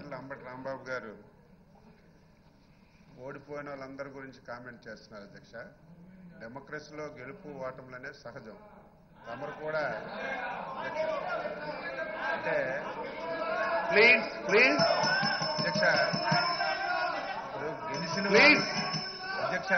సార్లు అంబటి రాంబాబు గారు ఓడిపోయిన వాళ్ళందరి గురించి కామెంట్ చేస్తున్నారు అధ్యక్ష డెమోక్రసీలో గెలుపు ఓటములు అనేది సహజం తమరు కూడా అధ్యక్ష, అంటే ప్లీజ్ ప్లీజ్ అధ్యక్ష ఇప్పుడు గెలిచిన Please. వాళ్ళు- అధ్యక్ష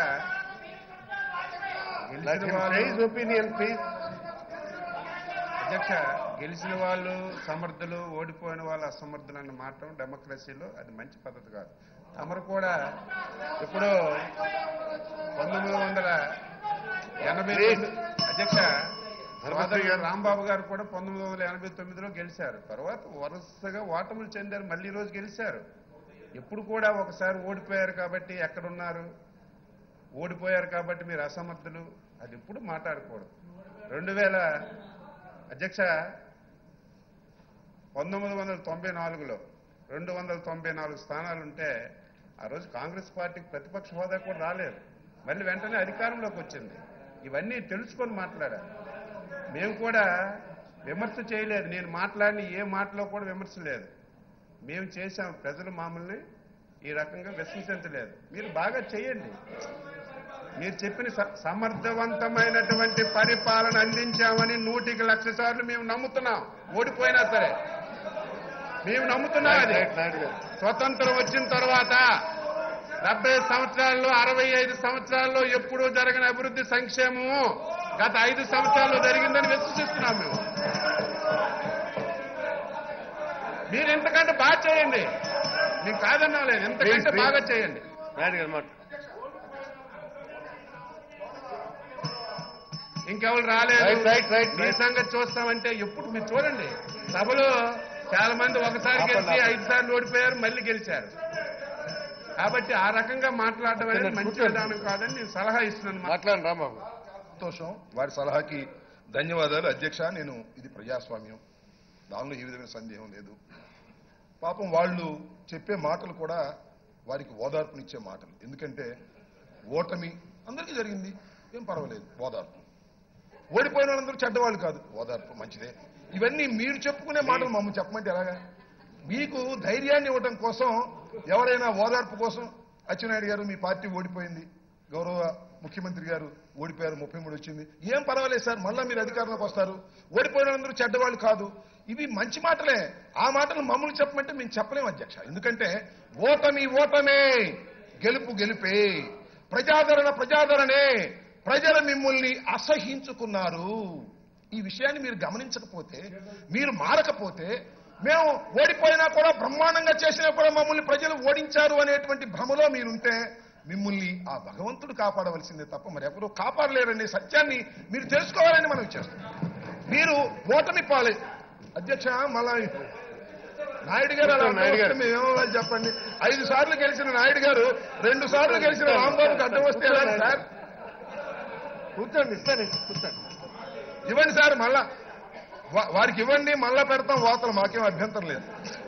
లెట్ గెలిచిన హిమ్ వాళ్ళు ప్లీజ్ ఒపీనియన్ ప్లీజ్ అధ్యక్ష గెలిచిన వాళ్ళు సమర్థులు ఓడిపోయిన వాళ్ళు అసమర్థులు అన్న మాట డెమోక్రసీలో అది మంచి పద్ధతి కాదు తమరు కూడా ఇప్పుడు పంతొమ్మిది వందల ఎనభై తొమ్మిది అధ్యక్ష ధర్మశ్రీ గారు. రాంబాబు గారు కూడా పంతొమ్మిది వందల ఎనభై తొమ్మిదిలో గెలిచారు తర్వాత వరుసగా ఓటములు చెందారు మళ్ళీ ఈ రోజు గెలిచారు ఎప్పుడు కూడా ఒకసారి ఓడిపోయారు కాబట్టి ఎక్కడున్నారు ఓడిపోయారు కాబట్టి మీరు అసమర్థులు అది ఎప్పుడు మాట్లాడకూడదు రెండు వేల అధ్యక్ష పంతొమ్మిది వందల తొంభై నాలుగులో రెండు వందల తొంభై నాలుగు స్థానాలు ఉంటే ఆ రోజు కాంగ్రెస్ పార్టీకి ప్రతిపక్ష హోదా కూడా రాలేదు మళ్ళీ వెంటనే అధికారంలోకి వచ్చింది ఇవన్నీ తెలుసుకొని మాట్లాడారు మేము కూడా విమర్శ చేయలేదు నేను మాట్లాడిన ఏ మాటలో కూడా విమర్శ లేదు మేము చేశాం ప్రజలు మామూల్ని ఈ రకంగా విశ్వసించలేదు మీరు బాగా చేయండి మీరు చెప్పిన స- సమర్థవంతమైనటువంటి పరిపాలన అందించామని నూటికి లక్ష సార్లు మేము నమ్ముతున్నాం ఓడిపోయినా సరే మేము నమ్ముతున్నాం అది నాయుడు గారు స్వతంత్రం వచ్చిన తర్వాత డెబ్బై సంవత్సరాల్లో అరవై ఐదు సంవత్సరాల్లో ఎప్పుడూ జరగని అభివృద్ధి సంక్షేమము గత ఐదు సంవత్సరాల్లో జరిగిందని విశ్వసిస్తున్నాం మేము మీరు ఇంతకంటే బాగా చేయండి మేము కాదన్నాం లేదు ఇంతకంటే Please, please. బాగా చేయండి నాయుడు గారు మాట ఇంకెవరు రాలేదు Right, right, right, మీ right. సంగతి చూస్తామంటే ఎప్పుడు మీరు చూడండి సభలో చాలా మంది ఒకసారి ఆపండి, గెలిచి ఆపండి. ఐదు సార్లు ఓడిపోయారు మళ్ళీ గెలిచారు కాబట్టి ఆ రకంగా మాట్లాడడం అనేది మంచి కూర్చోండి. విధానం కాదని నేను సలహా ఇస్తున్నాను మా- మాట్లాడండి రాంబాబు సంతోషం వారి సలహాకి ధన్యవాదాలు అధ్యక్ష నేను ఇది ప్రజాస్వామ్యం దానిలో ఏ విధమైన సందేహం లేదు పాపం వాళ్ళు చెప్పే మాటలు కూడా వారికి ఓదార్పునిచ్చే మాటలు ఎందుకంటే ఓటమి అందరికీ జరిగింది ఏం పర్వాలేదు ఓదార్పు ఓడిపోయిన వాళ్ళందరూ చెడ్డవాళ్ళు కాదు ఓదార్పు మంచిదే ఇవన్నీ మీరు చెప్పుకునే మాటలు మమ్మల్ని చెప్పమంటే ఎలాగా మీకు ధైర్యాన్ని ఇవ్వటం కోసం ఎవరైనా ఓదార్పు కోసం అచ్చెన్నాయుడు గారు మీ పార్టీ ఓడిపోయింది గౌరవ ముఖ్యమంత్రి గారు ఓడిపోయారు ముప్పై మూడు వచ్చింది ఏం పర్వాలేదు సార్ మళ్ళా మీరు అధికారంలోకి వస్తారు ఓడిపోయిన వాళ్ళందరూ చెడ్డవాళ్ళు కాదు ఇవి మంచి మాటలే ఆ మాటలు మమ్మల్ని చెప్పమంటే మేము చెప్పలేము అధ్యక్ష ఎందుకంటే ఓటమి ఓటమే గెలుపు గెలుపే ప్రజాదరణ ప్రజాదరణే ప్రజలు మిమ్మల్ని అసహించుకున్నారు ఈ విషయాన్ని మీరు గమనించకపోతే మీరు మారకపోతే మేము ఓడిపోయినా కూడా బ్రహ్మాండంగా చేసినా కూడా మమ్మల్ని ప్రజలు ఓడించారు అనేటువంటి భ్రమలో మీరుంటే మిమ్మల్ని ఆ భగవంతుడు కాపాడవలసిందే తప్ప మరి ఎవరు కాపాడలేరనే సత్యాన్ని మీరు తెలుసుకోవాలని మనం చేస్తున్నాం మీరు ఓటమి పాలే అధ్యక్ష మళ్ళా నాయుడు గారు అలా నాయుడు గారు. వస్తే మేము ఏమవ్వాలి చెప్పండి ఐదు సార్లు గెలిచిన నాయుడు గారు రెండు సార్లు గెలిచిన రాంబాబుకి అడ్డం వస్తే ఎలా సార్ కూర్చోండి ఇస్తాను కూర్చోండి ఇవ్వండి సార్ మళ్ళా వా- వారికి ఇవ్వండి మళ్ళా పెడతాం వాతలు మాకేం అభ్యంతరం లేదు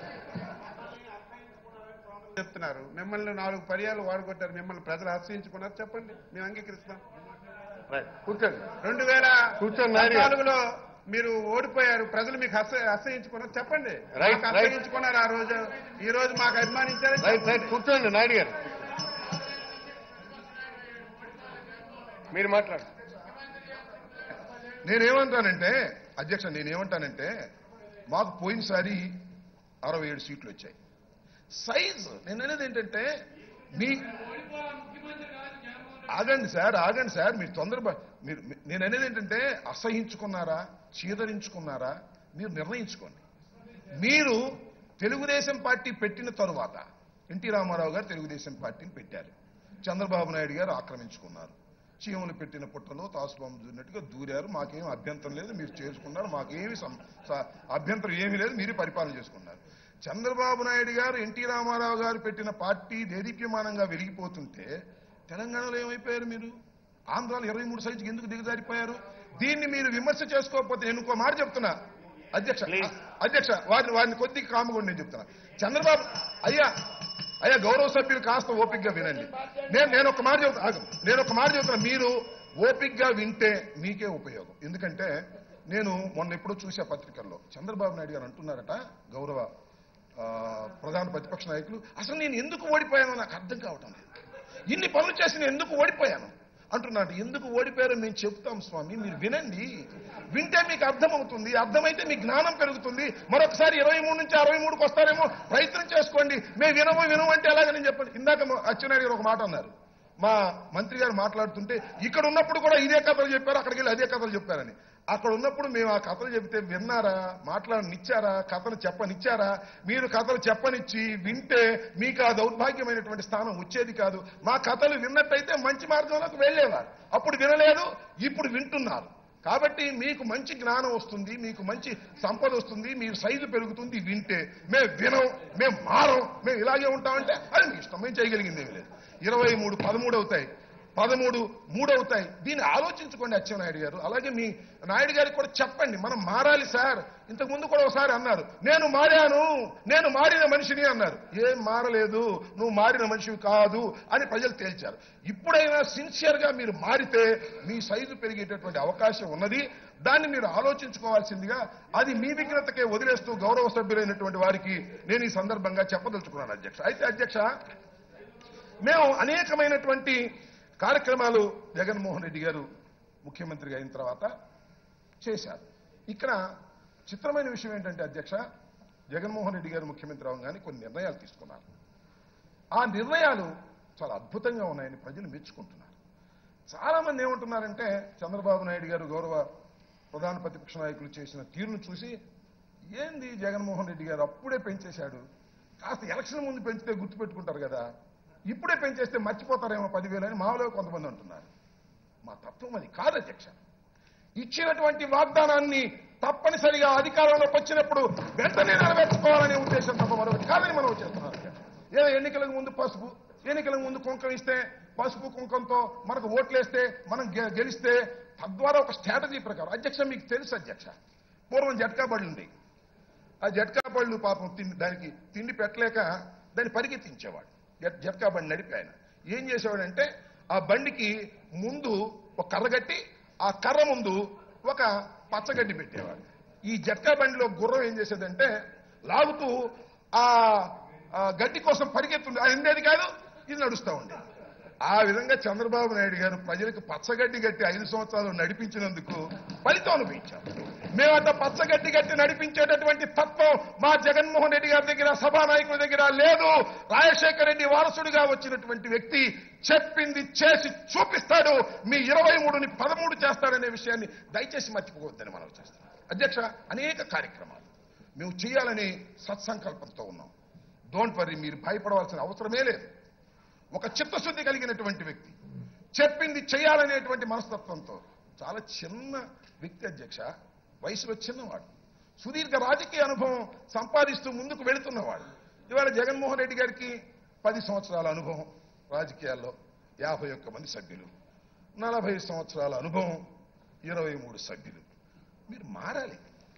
చెప్తున్నారు మిమ్మల్ని నాలుగు పర్యాలు వాడుకొట్టారు మిమ్మల్ని ప్రజలు హర్షించుకున్నారు చెప్పండి మేము అంగీకరిస్తాం రైట్ కూర్చోండి రెండు వేల కూర్చోండి, నాయుడు గారు. పద్నాలుగులో మీరు ఓడిపోయారు ప్రజలు మీకు హర్ష- హర్షించుకున్నారు చెప్పండి Right, మాకు right. హర్షించుకున్నారు ఆ రోజు ఈ రోజు మాకు అభిమానించారు రైట్ రైట్ కూర్చోండి నాయుడు గారు మీరు మాట్లాడు నేనేమంటానంటే అధ్యక్ష నేనేమంటానంటే మాకు పోయినసారి అరవై ఏడు సీట్లు వచ్చాయి సైజ్ నేను అనేది ఏంటంటే మీ ఆగండి సార్ ఆగండి సార్ మీరు తొందర మీరు మీ- నేను అనేది ఏంటంటే అసహించుకున్నారా చీదరించుకున్నారా మీరు నిర్ణయించుకోండి మీరు తెలుగుదేశం పార్టీ పెట్టిన తరువాత ఎన్టీ రామారావు గారు తెలుగుదేశం పార్టీని పెట్టారు చంద్రబాబు నాయుడు గారు ఆక్రమించుకున్నారు చీమలు పెట్టిన పుట్టలో తాసుబాంబు దూరినట్టుగా దూరారు మాకేం అభ్యంతరం లేదు మీరు చేసుకున్నారు మాకేమి సం- స- అభ్యంతరం ఏమీ లేదు మీరు పరిపాలన చేసుకున్నారు చంద్రబాబు నాయుడు గారు ఎన్టీ రామారావు గారు పెట్టిన పార్టీ దేదీప్యమానంగా వెలిగిపోతుంటే తెలంగాణలో ఏమైపోయారు మీరు ఆంధ్రాలో ఇరవై మూడు సైజుకి ఎందుకు దిగజారిపోయారు దీన్ని మీరు విమర్శ చేసుకోకపోతే నేను ఇంకో మాట చెప్తున్నా అధ్యక్ష Please. అధ్యక్ష వారిని వారిని కొద్దిగా కామగా నేను చెప్తున్నా చంద్రబాబు అయ్యా అయ్యా గౌరవ సభ్యులు కాస్త ఓపిక్గా వినండి నేను నేను ఒక మాట చెప్తా ఆగం. నేను ఒక మాట చెప్తున్నా మీరు ఓపిక్గా వింటే మీకే ఉపయోగం ఎందుకంటే నేను మొన్న ఎప్పుడో చూసా పత్రికల్లో చంద్రబాబు నాయుడు గారు అంటున్నారట గౌరవ ఆ, ప్రధాన ప్రతిపక్ష నాయకులు అసలు నేను ఎందుకు ఓడిపోయానో నాకు అర్థం కావటం లేదు ఇన్ని పనులు చేసి నేను ఎందుకు ఓడిపోయాను అంటున్నాడు ఎందుకు ఓడిపోయారో మేము చెప్తాం స్వామి మీరు వినండి వింటే మీకు అర్థమవుతుంది అర్థమైతే మీ జ్ఞానం పెరుగుతుంది మరొకసారి ఇరవై మూడు నుంచి అరవై మూడుకి వస్తారేమో ప్రయత్నం చేసుకోండి మేము వినము వినము అంటే ఎలాగని చెప్పండి ఇందాక మా అచ్చెన్నాయుడు గారు ఒక మాట అన్నారు మా మంత్రి గారు మాట్లాడుతుంటే ఇక్కడ ఉన్నప్పుడు కూడా ఇదే కథలు చెప్పారు అక్కడికి వెళ్ళి అదే కథలు చెప్పారని అక్కడ ఉన్నప్పుడు మేము ఆ కథలు చెబితే విన్నారా మాట్లాడనిచ్చారా కథలు చెప్పనిచ్చారా మీరు కథలు చెప్పనిచ్చి వింటే మీకు ఆ దౌర్భాగ్యమైనటువంటి స్థానం వచ్చేది కాదు మా కథలు విన్నట్టయితే మంచి మార్గంలోకి వెళ్ళేవారు అప్పుడు వినలేదు ఇప్పుడు వింటున్నారు కాబట్టి మీకు మంచి జ్ఞానం వస్తుంది మీకు మంచి సంపద వస్తుంది మీ సైజు పెరుగుతుంది వింటే మేము వినం మేము మారం మేము ఇలాగే ఉంటామంటే అది మీ ఇష్టం మేము చేయగలిగింది ఏమీ లేదు ఇరవై మూడు పదమూడు అవుతాయి పదమూడు మూడు అవుతాయి దీన్ని ఆలోచించుకోండి అచ్చెన్నాయుడు గారు అలాగే మీ నాయుడు గారికి కూడా చెప్పండి మనం మారాలి సార్ ఇంతకు ముందు కూడా ఒకసారి అన్నారు నేను మారాను నేను మారిన మనిషిని అన్నారు ఏం మారలేదు నువ్వు మారిన మనిషివి కాదు అని ప్రజలు తేల్చారు ఇప్పుడైనా సిన్సియర్ గా మీరు మారితే మీ సైజు పెరిగేటటువంటి అవకాశం ఉన్నది దాన్ని మీరు ఆలోచించుకోవాల్సిందిగా అది మీ విఘ్నతకే వదిలేస్తూ గౌరవ సభ్యులైనటువంటి వారికి నేను ఈ సందర్భంగా చెప్పదలుచుకున్నాను అధ్యక్ష అయితే అధ్యక్ష మేము అనేకమైనటువంటి కార్యక్రమాలు జగన్మోహన్ రెడ్డి గారు ముఖ్యమంత్రిగా అయిన తర్వాత చేశారు ఇక్కడ చిత్రమైన విషయం ఏంటంటే అధ్యక్ష జగన్మోహన్ రెడ్డి గారు ముఖ్యమంత్రి అవగానే కొన్ని నిర్ణయాలు తీసుకున్నారు ఆ నిర్ణయాలు చాలా అద్భుతంగా ఉన్నాయని ప్రజలు మెచ్చుకుంటున్నారు చాలా మంది ఏమంటున్నారంటే చంద్రబాబు నాయుడు గారు గౌరవ ప్రధాన ప్రతిపక్ష నాయకులు చేసిన తీరును చూసి ఏంది జగన్మోహన్ రెడ్డి గారు అప్పుడే పెంచేశాడు కాస్త ఎలక్షన్ ముందు పెంచితే గుర్తుపెట్టుకుంటారు కదా ఇప్పుడే పెంచేస్తే మర్చిపోతారేమో పదివేలు అని మాలో కొంతమంది అంటున్నారు మా తత్వం అది కాదు అధ్యక్ష ఇచ్చినటువంటి వాగ్దానాన్ని తప్పనిసరిగా అధికారంలోకి వచ్చినప్పుడు వెంటనే నెరవేర్చుకోవాలనే ఉద్దేశం తప్ప మరొకటి కాదని మనం చేస్తున్నాం అధ్యక్ష. ఏదో ఎన్నికలకు ముందు పసుపు ఎన్నికలకు ముందు కుంకం ఇస్తే పసుపు కుంకంతో మనకు ఓట్లేస్తే మనం గె- గెలిస్తే తద్వారా ఒక స్ట్రాటజీ ప్రకారం అధ్యక్ష మీకు తెలుసు అధ్యక్ష పూర్వం జట్కా బళ్ళు ఉండేవి ఆ జట్కా బళ్ళు పాపం తిండి దానికి తిండి పెట్టలేక దాన్ని పరిగెత్తించేవాడు జట్- జట్కా బండి నడిపి ఆయన ఏం చేసేవాడంటే ఆ బండికి ముందు ఒక కర్ర కట్టి ఆ కర్ర ముందు ఒక పచ్చగడ్డి పెట్టేవాడు ఈ జట్కా బండిలో గుర్రం ఏం చేసేదంటే లాగుతూ ఆ ఆ గడ్డి కోసం పరిగెత్తుంది అది ఉండేది కాదు ఇది నడుస్తూ ఉండేది ఆ విధంగా చంద్రబాబు నాయుడు గారు ప్రజలకు పచ్చగడ్డి గట్టి ఐదు సంవత్సరాలు నడిపించినందుకు ఫలితం అనుభవించారు మేమంతా పచ్చగడ్డి గట్టి నడిపించేటటువంటి తత్వం మా జగన్మోహన్ రెడ్డి గారి దగ్గర సభానాయకుల దగ్గర లేదు రాజశేఖర రెడ్డి వారసుడిగా వచ్చినటువంటి వ్యక్తి చెప్పింది చేసి చూపిస్తాడు మీ ఇరవై మూడుని పదమూడు చేస్తాడనే విషయాన్ని దయచేసి మర్చిపోవద్దని మనం చేస్తాం అధ్యక్ష అనేక కార్యక్రమాలు మేము చేయాలని సత్సంకల్పంతో ఉన్నాం డోంట్ వరీ మీరు భయపడవలసిన అవసరమే లేదు ఒక చిత్తశుద్ధి కలిగినటువంటి వ్యక్తి చెప్పింది చేయాలనేటువంటి మనస్తత్వంతో చాలా చిన్న వ్యక్తి అధ్యక్ష వయసులో చిన్నవాడు సుదీర్ఘ రాజకీయ అనుభవం సంపాదిస్తూ ముందుకు వెళుతున్నవాడు ఇవాళ జగన్మోహన్ రెడ్డి గారికి పది సంవత్సరాల అనుభవం రాజకీయాల్లో యాభై ఒక్క మంది సభ్యులు నలభై సంవత్సరాల అనుభవం ఇరవై మూడు సభ్యులు మీరు మారాలి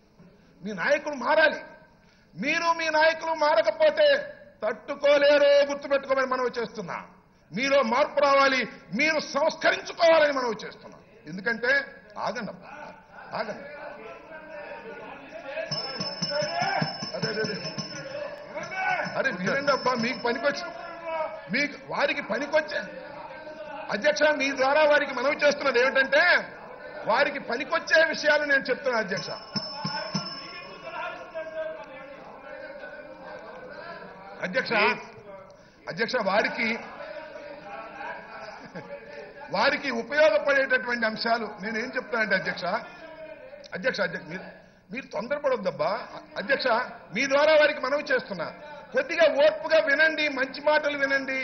మీ నాయకులు మారాలి మీరు మీ నాయకులు మారకపోతే తట్టుకోలేరో గుర్తుపెట్టుకోమని మనం చేస్తున్నా మీలో మార్పు రావాలి మీరు సంస్కరించుకోవాలని మనం చేస్తున్నాం ఎందుకంటే ఆగండి అబ్బా ఆగండి అదే అదే అదే. అరే వినండి అబ్బా మీకు పనికొచ్చి మీకు వారికి పనికొచ్చే అధ్యక్ష మీ ద్వారా వారికి మనవి చేస్తున్నది ఏమిటంటే వారికి పనికొచ్చే విషయాలు నేను చెప్తున్నా అధ్యక్ష అధ్యక్ష అధ్యక్ష వారికి వారికి ఉపయోగపడేటటువంటి అంశాలు నేనేం చెప్తానంటే అధ్యక్ష అధ్యక్ష అధ్యక్ష మీరు మీరు తొందరపడొద్దబ్బా అధ్యక్ష మీ ద్వారా వారికి మనవి చేస్తున్నా కొద్దిగా ఓర్పుగా వినండి మంచి మాటలు వినండి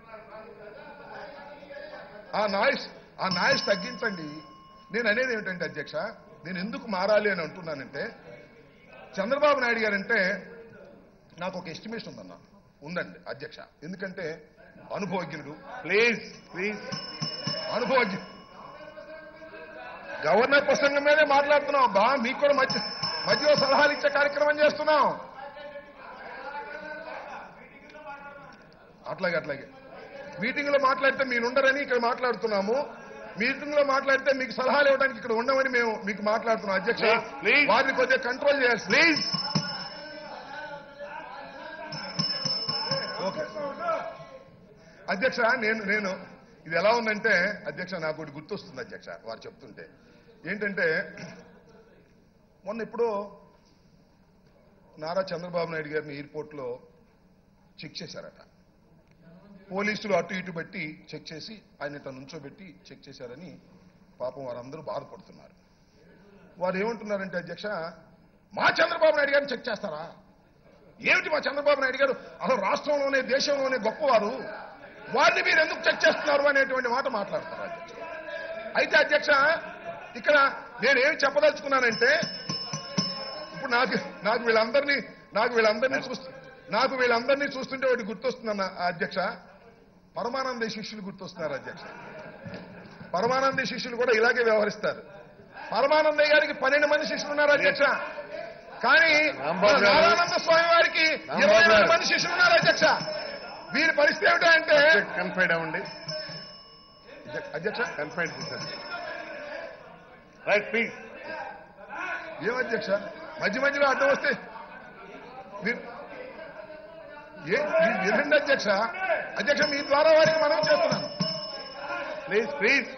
ఆ నాయిస్ ఆ నాయిస్ తగ్గించండి నేను అనేది ఏమిటంటే అధ్యక్ష నేను ఎందుకు మారాలి అని అంటున్నానంటే చంద్రబాబు నాయుడు గారంటే నాకు ఒక ఎస్టిమేషన్ ఉందన్న ఉందండి అధ్యక్ష ఎందుకంటే అనుభవజ్ఞుడు ప్లీజ్ ప్లీజ్ అనుభవజ్ఞుడు గవర్నర్ ప్రసంగం మీదే మాట్లాడుతున్నాం బా మీకు కూడా మధ్య మధ్యలో సలహాలు ఇచ్చే కార్యక్రమం చేస్తున్నాం అట్లాగే అట్లాగే మీటింగ్ లో మాట్లాడితే మీరు ఉండరని ఇక్కడ మాట్లాడుతున్నాము మీటింగ్ లో మాట్లాడితే మీకు సలహాలు ఇవ్వడానికి ఇక్కడ ఉండమని మేము మీకు మాట్లాడుతున్నాం అధ్యక్ష Please, please. వారిని కొద్దిగా కంట్రోల్ చేయాలి ప్లీజ్ ఓకే అధ్యక్ష నేను నేను ఇది ఎలా ఉందంటే అధ్యక్ష నాకు ఒకటి గుర్తొస్తుంది అధ్యక్ష వారు చెప్తుంటే ఏంటంటే మొన్న ఇప్పుడు నారా చంద్రబాబు నాయుడు గారిని ఎయిర్పోర్ట్లో చెక్ చేశారట పోలీసులు అటు ఇటు పెట్టి చెక్ చేసి ఆయన ఇట్లా నుంచోబెట్టి చెక్ చేశారని పాపం వారందరూ బాధపడుతున్నారు వారు ఏమంటున్నారంటే అధ్యక్ష మా చంద్రబాబు నాయుడు గారిని చెక్ చేస్తారా ఏమిటి మా చంద్రబాబు నాయుడు గారు అసలు రాష్ట్రంలోనే దేశంలోనే గొప్పవారు వారిని మీరు ఎందుకు చెక్ చేస్తున్నారు అనేటువంటి మాట మాట్లాడతారు అధ్యక్ష అయితే అధ్యక్ష ఇక్కడ నేనేం చెప్పదలుచుకున్నానంటే ఇప్పుడు నాకు నాకు వీళ్ళందరినీ నాకు వీళ్ళందరినీ చూస్తూ నాకు వీళ్ళందరినీ చూస్తుంటే ఒకటి గుర్తొస్తుందన్న ఆ అధ్యక్ష పరమానంద శిష్యులు గుర్తొస్తున్నారు అధ్యక్ష పరమానంద శిష్యులు కూడా ఇలాగే వ్యవహరిస్తారు పరమానందయ్య గారికి పన్నెండు మంది శిష్యులు ఉన్నారు అధ్యక్ష కానీ రాంబాబు గారు. నారాయణానంద స్వామి వారికి రాంబాబు ఇరవై గారు. మంది శిష్యులు ఉన్నారు అధ్యక్ష వీరి పరిస్థితి ఏమిటంటే కన్ఫైడ్ అవ్వండి అధ్యక్ష కన్ఫైడ్ చేశారు రైట్ ప్లీజ్ ఏం అధ్యక్ష మధ్య మధ్యలో అడ్డం వస్తే మీరు ఏ మీరు వినండి అధ్యక్ష అధ్యక్ష మీ ద్వారా వారికి మనం చేస్తున్నాం ప్లీజ్ ప్లీజ్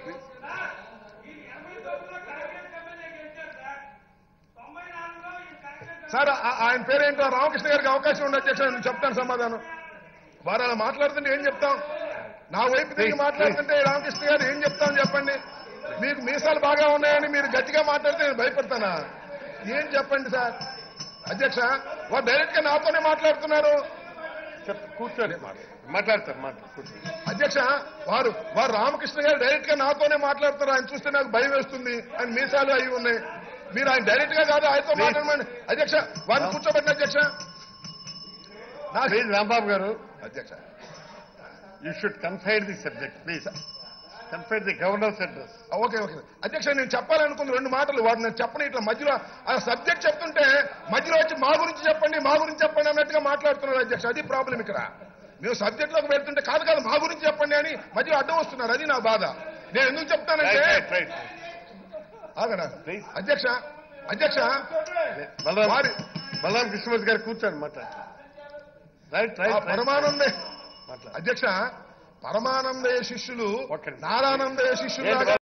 సార్ ఆ- ఆయన పేరేంటో రామకృష్ణ గారికి అవకాశం ఉంది అధ్యక్ష నేను చెప్తాను సమాధానం వారు అలా మాట్లాడుతుంటే ఏం చెప్తాం నా వైపు తిరిగి మాట్లాడుతుంటే రామకృష్ణ గారు ఏం చెప్తాం చెప్పండి మీకు మీసాలు బాగా ఉన్నాయని మీరు గట్టిగా మాట్లాడితే నేను భయపడతానా ఏం చెప్పండి సార్ అధ్యక్ష వారు డైరెక్ట్ గా నాతోనే మాట్లాడుతున్నారు చెప్ కూర్చోండి మాట్లాడతారు మాట్లాడు కూర్చోండి అధ్యక్ష వారు వారు రామకృష్ణ గారు డైరెక్ట్ గా నాతోనే మాట్లాడుతున్నారు ఆయన చూస్తే నాకు భయం వేస్తుంది ఆయన మీసాలు అయి ఉన్నాయి మీరు ఆయన డైరెక్ట్ గా కాదు ఆయనతో మాట్లాడమండి అధ్యక్ష వారిని కూర్చోబెట్టిన అధ్యక్ష నాకు ప్లీజ్ రాంబాబు గారు అధ్యక్ష you should confine the subject please confine the governor's address okay okay అధ్యక్ష నేను చెప్పాలనుకున్న రెండు మాటలు వాడు నేను చెప్పని ఇట్లా మధ్యలో ఆ సబ్జెక్ట్ చెప్తుంటే మధ్యలో వచ్చి మా గురించి చెప్పండి మా గురించి చెప్పండి అన్నట్టుగా మాట్లాడుతున్నారు అధ్యక్ష అది ప్రాబ్లం ఇక్కడ మేము సబ్జెక్ట్ లోకి వెళ్తుంటే కాదు కాదు మా గురించి చెప్పండి అని మధ్యలో అడ్డం వస్తున్నారు అది నా బాధ నేను ఎందుకు చెప్తానంటే రైట్ రైట్ రైట్ ఆగనా Please. అధ్యక్ష అధ్యక్ష బలరాం వారి- బలరాం కృష్ణమూర్తి గారు కూర్చోండి మాట్లాడు రైట్ ఆ రైట్ పరమానందే మాట్లాడు అధ్యక్ష పరమానందయ్య శిష్యులు ఒక్క నిమిషం. నారానందయ్య శిష్యులు ఏంటి